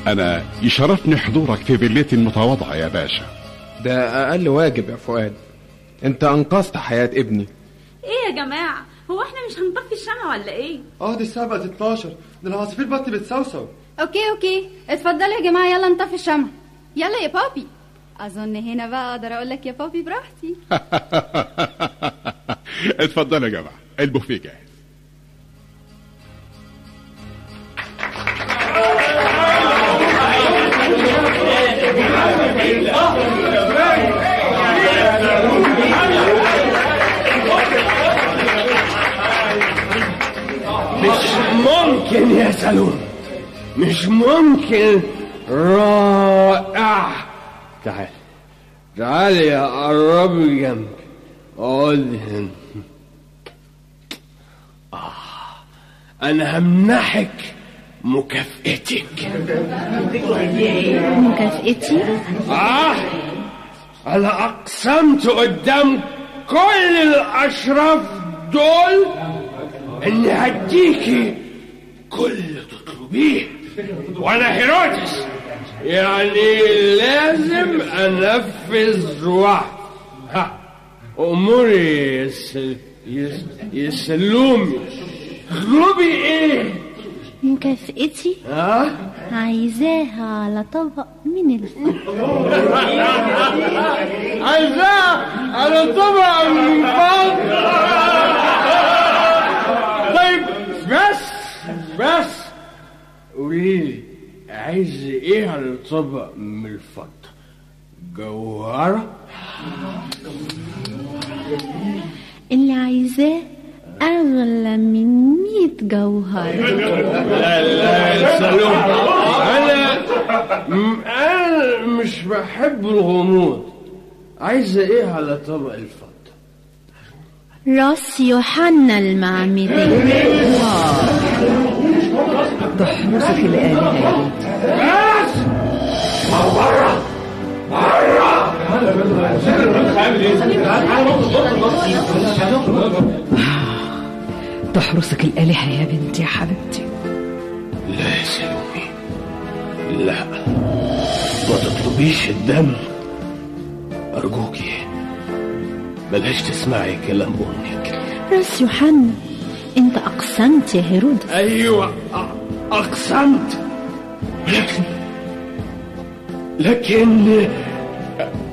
أنا يشرفني حضورك في فيلتي المتواضعة يا باشا ده أقل واجب يا فؤاد أنت أنقذت حياة ابني ايه يا جماعة هو احنا مش هنطفي الشمع ولا ايه اه دي الساعة بقت 12 ده العصافير بطي بتسوسو اوكي اوكي اتفضلوا يا جماعه يلا نطفي الشمع يلا يا بابي اظن هنا بقى اقدر اقول لك يا بابي براحتي اتفضل يا جماعة البوفيه جاهز مش ممكن يا سلوم مش ممكن رائع تعال تعال يا قربي جنبي اقعد هنا آه. انا همنحك مكافئتك مكافئتي اه انا اقسمت قدام كل الاشراف دول اني هديكي كل اللي تطلبيه وانا هيرودس يعني لازم انفذ وعد ها اموري يس... يس... يسلومي اطلبي ايه مكافئتي ها عايزاها على طبق من الفضة عايزاه على طبق من فضل طيب بس بس قولي لي عايز ايه على طبق من الفضة جوهرة اللي عايزاه اغلى من مية جوهر لا لا يا سلوم انا م- انا مش بحب الغموض عايزه ايه على طبق الفضة راس يوحنا المعمدي تحرسك الآلهة يا بنتي بس بره بره تحرسك الآلهة يا بنتي يا حبيبتي لا يا سلومي لا ما تطلبيش الدم أرجوكي بلاش تسمعي كلام أمك راس يوحنا انت اقسمت يا هيرودس أيوة أ- أقسمت لكن لكن